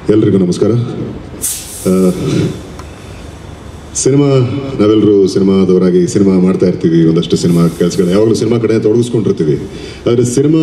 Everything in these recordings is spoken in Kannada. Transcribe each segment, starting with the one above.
ಎಲ್ರಿಗೂ ನಮಸ್ಕಾರ ಆ, ಸಿನಿಮಾ ನಾವೆಲ್ಲರೂ ಸಿನಿಮಾದವರಾಗಿ ಸಿನಿಮಾ ಮಾಡ್ತಾ ಇರ್ತೀವಿ ಒಂದಷ್ಟು ಸಿನಿಮಾ ಕೆಲಸಗಳು ಯಾವಾಗಲೂ ಸಿನಿಮಾ ಕಡೆ ತೊಡಗಿಸ್ಕೊಂಡಿರ್ತೀವಿ ಆದರೆ ಸಿನಿಮಾ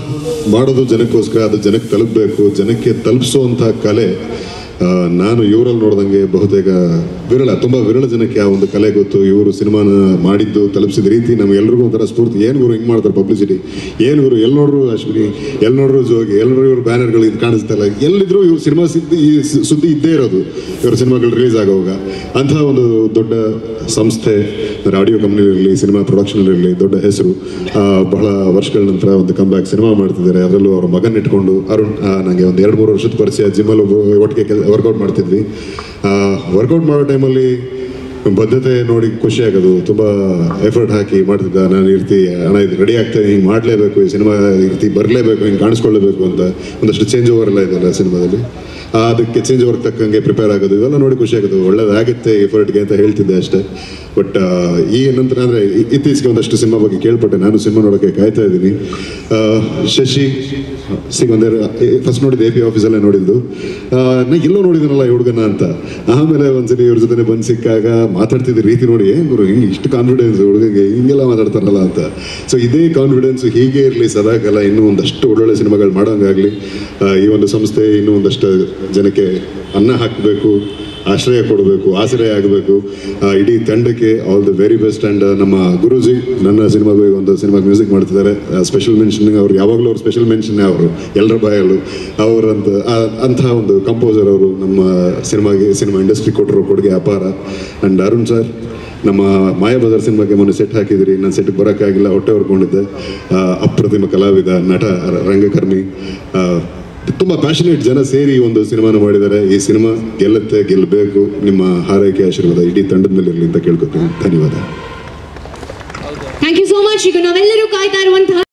ಮಾಡೋದು ಜನಕ್ಕೋಸ್ಕರ ಅದು ಜನಕ್ಕೆ ತಲುಪಬೇಕು ಜನಕ್ಕೆ ತಲುಪಿಸುವಂಥ ಕಲೆ ಆ, ನಾನು ಇವರಲ್ಲಿ ನೋಡ್ದಂಗೆ ಬಹುತೇಕ ವಿರಳ ತುಂಬ ವಿರಳ ಜನಕ್ಕೆ ಆ ಒಂದು ಕಲೆ ಗೊತ್ತು ಇವರು ಸಿನಿಮಾನ ಮಾಡಿದ್ದು ತಲುಪಿಸಿದ ರೀತಿ ನಮಗೆಲ್ರಿಗೂ ಒಂಥರ ಸ್ಫೂರ್ತಿ ಏನು ಗುರು ಹಿಂಗೆ ಮಾಡ್ತಾರೆ ಪಬ್ಲಿಸಿಟಿ ಏನು ಗುರು ಎಲ್ಲಿ ನೋಡ್ರು ಅಶ್ವಿನಿ ಎಲ್ಲಿ ನೋಡ್ರು ಜೋಗಿ ಎಲ್ಲರೂ ಇವ್ರ ಬ್ಯಾನರ್ಗಳು ಇದು ಕಾಣಿಸ್ತಾ ಇಲ್ಲ ಎಲ್ಲಿದ್ರು ಇವ್ರು ಸಿನಿಮಾ ಸಿದ್ದಿ ಈ ಸ- ಸುದ್ದಿ ಇದ್ದೇ ಇರೋದು ಇವ್ರ ಸಿನಿಮಾಗಳು ರಿಲೀಸ್ ಆಗುವಾಗ ಅಂತಹ ಒಂದು ದೊಡ್ಡ ಸಂಸ್ಥೆ ಆಡಿಯೋ ಕಂಪ್ನಿಲಿರಲಿ ಸಿನಿಮಾ ಪ್ರೊಡಕ್ಷನಲ್ಲಿರಲಿ ದೊಡ್ಡ ಹೆಸರು ಆ, ಬಹಳ ವರ್ಷಗಳ ನಂತರ ಒಂದು ಕಂಬ್ಯಾಕ್ ಸಿನಿಮಾ ಮಾಡ್ತಿದ್ದಾರೆ ಅದರಲ್ಲೂ ಅವ್ರ ಮಗನ ಇಟ್ಕೊಂಡು ಅರುಣ್ ಆ, ನನಗೆ ಒಂದು ಎರಡು ಮೂರು ವರ್ಷದ ಪರಿಚಯ ಜಿಮ್ಮಲ್ಲಿ ಒಟ್ಟಿಗೆ ವರ್ಕೌಟ್ ಮಾಡ್ತಿದ್ವಿ ವರ್ಕೌಟ್ ಮಾಡೋ ಟೈಮಲ್ಲಿ ಬದ್ಧತೆ ನೋಡಿ ಖುಷಿ ಆಗೋದು ತುಂಬ ಎಫರ್ಟ್ ಹಾಕಿ ಮಾಡ್ತಿದ್ದ ನಾನು ಈ ರೀತಿ ಹಣ ಇದು ರೆಡಿ ಆಗ್ತೇನೆ ಹಿಂಗೆ ಮಾಡಲೇಬೇಕು ಈ ಸಿನಿಮಾ ಈ ರೀತಿ ಬರಲೇಬೇಕು ಹಿಂಗೆ ಕಾಣಿಸ್ಕೊಳ್ಳೇಬೇಕು ಅಂತ ಒಂದಷ್ಟು ಚೇಂಜ್ ಓವರ್ ಎಲ್ಲ ಇದೆಲ್ಲ ಸಿನಿಮಾದಲ್ಲಿ ಆ, ಅದಕ್ಕೆ ಚೇಂಜ್ ಓವರ್ ತಕ್ಕಂಗೆ ಪ್ರಿಪೇರ್ ಆಗೋದು ಇವೆಲ್ಲ ನೋಡಿ ಖುಷಿ ಆಗೋದು ಒಳ್ಳೇದಾಗುತ್ತೆ ಎಫರ್ಟ್ಗೆ ಅಂತ ಹೇಳ್ತಿದ್ದೆ ಅಷ್ಟೇ ಬಟ್ ಈ ನಂತರ ಅಂದರೆ ಇತ್ತೀಚೆಗೆ ಒಂದಷ್ಟು ಸಿನಿಮಾ ಬಗ್ಗೆ ಕೇಳ್ಪಟ್ಟೆ ನಾನು ಸಿನಿಮಾ ನೋಡೋಕ್ಕೆ ಕಾಯ್ತಾ ಇದ್ದೀನಿ ಆ, ಶಶಿ ಸಿಗ್ ಒಂದೇ ಫಸ್ಟ್ ನೋಡಿದ್ದು ಎ ಪಿ ಆಫೀಸಲ್ಲೇ ನೋಡಿದ್ದು ಆ, ನಾ ಎಲ್ಲೋ ನೋಡಿದ್ದೀನಲ್ಲ ಈ ಹುಡುಗನ ಅಂತ ಆಮೇಲೆ ಒಂದ್ಸರಿ ಇವ್ರ ಜೊತೆ ಬಂದು ಸಿಕ್ಕಾಗ ಮಾತಾಡ್ತಿದ್ದ ರೀತಿ ನೋಡಿ ಏನ್ ಗುರು ಹಿಂಗೆ ಇಷ್ಟು ಕಾನ್ಫಿಡೆನ್ಸ್ ಹುಡುಗಗೆ ಹಿಂಗೆಲ್ಲ ಮಾತಾಡ್ತಾರಲ್ಲ ಅಂತ ಸೊ ಇದೇ ಕಾನ್ಫಿಡೆನ್ಸ್ ಹೀಗೆ ಇರಲಿ ಸದಾಕಾಲ ಇನ್ನೂ ಒಂದಷ್ಟು ಒಳ್ಳೊಳ್ಳೆ ಸಿನಿಮಾಗಳು ಮಾಡೋಂಗಾಗಲಿ ಈ ಒಂದು ಸಂಸ್ಥೆ ಇನ್ನೂ ಒಂದಷ್ಟು ಜನಕ್ಕೆ ಅನ್ನ ಹಾಕಬೇಕು ಆಶ್ರಯ ಕೊಡಬೇಕು ಆಶ್ರಯ ಆಗಬೇಕು ಇಡೀ ತಂಡಕ್ಕೆ all the very best and ನಮ್ಮ ಗುರುಜಿ ನನ್ನ ಸಿನಿಮಾಗೂ ಈಗ ಒಂದು ಸಿನಿಮಾಗೆ ಮ್ಯೂಸಿಕ್ ಮಾಡ್ತಿದ್ದಾರೆ ಸ್ಪೆಷಲ್ ಮೆನ್ಷನ್ ಅವ್ರು ಯಾವಾಗಲೂ ಅವ್ರು ಸ್ಪೆಷಲ್ ಮೆನ್ಷನ್ ಅವರು ಎಲ್ಲರ ಬಾಯಲ್ಲೂ ಅವರಂತ ಆ- ಅಂತಹ ಒಂದು ಕಂಪೋಸರ್ ಅವರು ನಮ್ಮ ಸಿನಿಮಾಗೆ ಸಿನಿಮಾ ಇಂಡಸ್ಟ್ರಿ ಕೊಟ್ಟಿರೋ ಕೊಡುಗೆ ಅಪಾರ ಆ್ಯಂಡ್ ಅರುಣ್ ಸರ್ ನಮ್ಮ ಮಾಯಾಬಜಾರ್ ಸಿನಿಮಾಗೆ ಮೊನ್ನೆ ಸೆಟ್ ಹಾಕಿದಿರಿ ನಾನು ಸೆಟ್ಗೆ ಬರೋಕ್ಕಾಗಿಲ್ಲ ಹೊಟ್ಟೆ ಹೊರ್ಕೊಂಡಿದ್ದೆ ಆ, ಅಪ್ರತಿಮ ಕಲಾವಿದ ನಟ ರ- ರಂಗಕರ್ಮಿ ಆ, ತುಂಬ ಪ್ಯಾಷನೇಟ್ ಜನ ಸೇರಿ ಈ ಒಂದು ಸಿನಿಮಾನ ಮಾಡಿದ್ದಾರೆ ಈ ಸಿನಿಮಾ ಗೆಲ್ಲುತ್ತೆ ಗೆಲ್ಲಬೇಕು ನಿಮ್ಮ ಹಾರೈಕೆ ಆಶೀರ್ವಾದ ಇಡೀ ತಂಡದ ಮೇಲೆ ಇರಲಿ ಅಂತ ಕೇಳ್ಕೊತೀನಿ ಧನ್ಯವಾದ ಥ್ಯಾಂಕ್ ಯು ಸೋ ಮಚ್ ಈಗ ನಾವೆಲ್ಲರೂ ಕಾಯ್ತಾ ಇರುವಂತಹ